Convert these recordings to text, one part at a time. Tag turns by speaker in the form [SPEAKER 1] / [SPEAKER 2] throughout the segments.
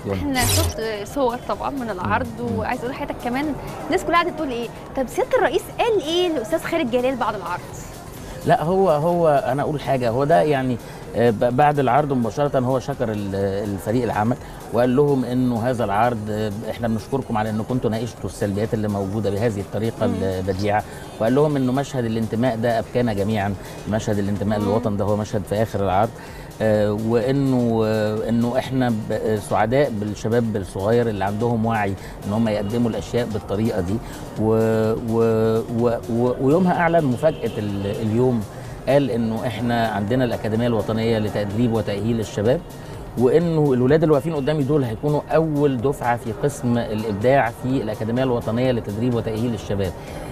[SPEAKER 1] يوم
[SPEAKER 2] احنا شفت صور طبعا من العرض وعايز اقول لحضرتك كمان الناس كلها قاعده تقول ايه طب سياده الرئيس قال ايه الاستاذ خالد جلال بعد العرض
[SPEAKER 1] لا هو هو انا اقول حاجه هو ده يعني آه، ب- بعد العرض مباشره هو شكر ال- الفريق العمل وقال لهم انه هذا العرض آه، احنا بنشكركم على انكم كنتوا ناقشتوا السلبيات اللي موجوده بهذه الطريقه البديعه وقال لهم انه مشهد الانتماء ده ابكانا جميعا مشهد الانتماء للوطن ده هو مشهد في اخر العرض آه، وانه آه، انه احنا ب- آه، سعداء بالشباب الصغير اللي عندهم وعي ان هم يقدموا الاشياء بالطريقه دي و و و و ويومها اعلن مفاجاه ال- اليوم قال انه احنا عندنا الاكاديميه الوطنيه لتدريب وتاهيل الشباب وانه الولاد اللي واقفين قدامي دول هيكونوا اول دفعه في قسم الابداع في الاكاديميه الوطنيه لتدريب وتاهيل الشباب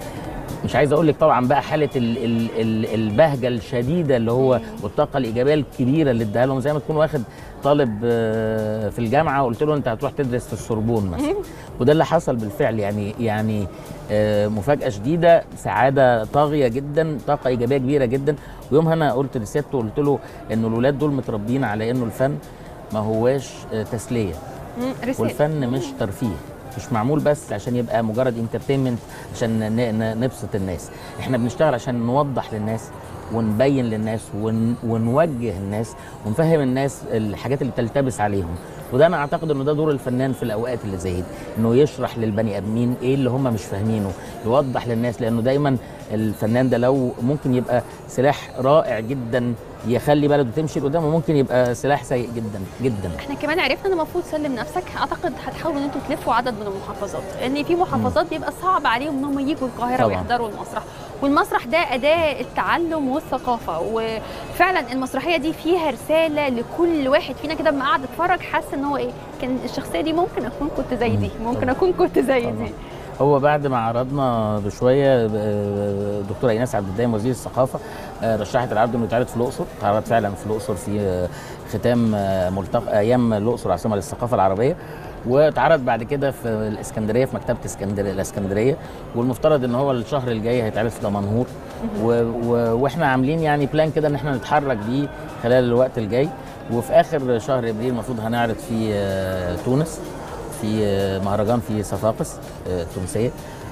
[SPEAKER 1] مش عايز اقول لك طبعا بقى حاله ال ال ال البهجه الشديده اللي هو والطاقه الايجابيه الكبيره اللي اداها لهم زي ما تكون واخد طالب آه، في الجامعه وقلت له انت هتروح تدرس في السوربون مثلا وده اللي حصل بالفعل يعني يعني آه، مفاجاه شديده سعاده طاغيه جدا طاقه ايجابيه كبيره جدا ويومها انا قلت لسيادته قلت له انه الولاد دول متربيين على انه الفن ما هواش آه، تسليه
[SPEAKER 2] مم، رسالة
[SPEAKER 1] والفن مش ترفيه مش معمول بس عشان يبقى مجرد انترتينمنت عشان ن- ن- نبسط الناس احنا بنشتغل عشان نوضح للناس ونبين للناس ون ونوجه الناس ونفهم الناس الحاجات اللي بتلتبس عليهم وده انا اعتقد انه ده دور الفنان في الاوقات اللي زي دي انه يشرح للبني ادمين ايه اللي هم مش فاهمينه يوضح للناس لانه دايما الفنان ده لو ممكن يبقى سلاح رائع جدا يخلي بلده تمشي لقدام وممكن يبقى سلاح سيء جدا جدا
[SPEAKER 2] احنا كمان عرفنا ان المفروض سلم نفسك اعتقد هتحاولوا ان انتوا تلفوا عدد من المحافظات لان في محافظات بيبقى صعب عليهم ان هم يجوا القاهره
[SPEAKER 1] طبعاً.
[SPEAKER 2] ويحضروا المسرح والمسرح ده اداه التعلم والثقافه وفعلا المسرحيه دي فيها رساله لكل واحد فينا كده لما قعد اتفرج حاسس ان هو ايه كان الشخصيه دي ممكن اكون كنت زي دي
[SPEAKER 1] مم.
[SPEAKER 2] ممكن
[SPEAKER 1] طبعاً.
[SPEAKER 2] اكون كنت زي
[SPEAKER 1] طبعاً.
[SPEAKER 2] دي
[SPEAKER 1] هو بعد ما عرضنا بشويه آه، دكتوره ايناس عبد الدايم وزير الثقافه آه، رشحت العرض انه يتعرض في الاقصر اتعرض فعلا في الاقصر في آه، ختام آه، ملتقى ايام الاقصر عاصمه للثقافه العربيه واتعرض بعد كده في الاسكندريه في مكتبه اسكندريه الاسكندريه والمفترض ان هو الشهر الجاي هيتعرض في دمنهور و... و... واحنا عاملين يعني بلان كده ان احنا نتحرك بيه خلال الوقت الجاي وفي اخر شهر ابريل المفروض هنعرض في آه، تونس في آه، مهرجان في صفاقس آه، التونسيه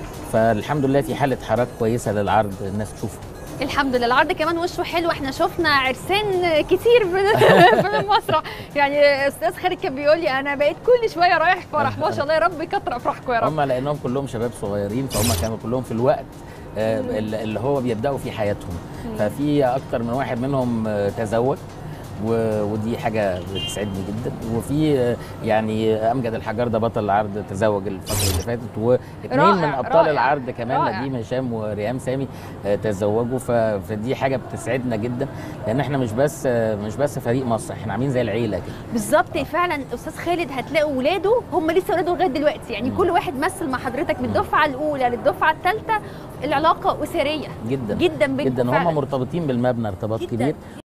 [SPEAKER 1] فالحمد لله في حاله حراك كويسه للعرض الناس تشوفه
[SPEAKER 2] الحمد لله العرض كمان وشه حلو احنا شفنا عرسان كتير في في المسرح يعني استاذ خالد كان بيقول لي انا بقيت كل شويه رايح فرح ما شاء الله يا رب يكتر افراحكم يا رب
[SPEAKER 1] هم لانهم كلهم شباب صغيرين فهم كانوا كلهم في الوقت آه، اللي اللي هو بيبداوا في حياتهم ففي اكتر من واحد منهم آه، تزوج و- ودي حاجه بتسعدني جدا وفي آه، يعني امجد الحجار ده بطل العرض تزوج الفتره اللي فاتت واثنين
[SPEAKER 2] رائع،
[SPEAKER 1] من ابطال
[SPEAKER 2] رائع،
[SPEAKER 1] العرض كمان
[SPEAKER 2] رائع.
[SPEAKER 1] نديم هشام وريهام سامي آه، تزوجوا ف- فدي حاجه بتسعدنا جدا لان احنا مش بس آه، مش بس فريق مصر احنا عاملين زي العيله كده
[SPEAKER 2] بالظبط فعلا استاذ خالد هتلاقوا ولاده هم لسه ولاده لغايه دلوقتي يعني
[SPEAKER 1] مم.
[SPEAKER 2] كل واحد مثل مع حضرتك من الدفعه الاولى للدفعه الثالثه العلاقه اسريه
[SPEAKER 1] جدا
[SPEAKER 2] جدا بينكم
[SPEAKER 1] جدا
[SPEAKER 2] فعلاً.
[SPEAKER 1] هم مرتبطين بالمبنى ارتباط
[SPEAKER 2] جداً.
[SPEAKER 1] كبير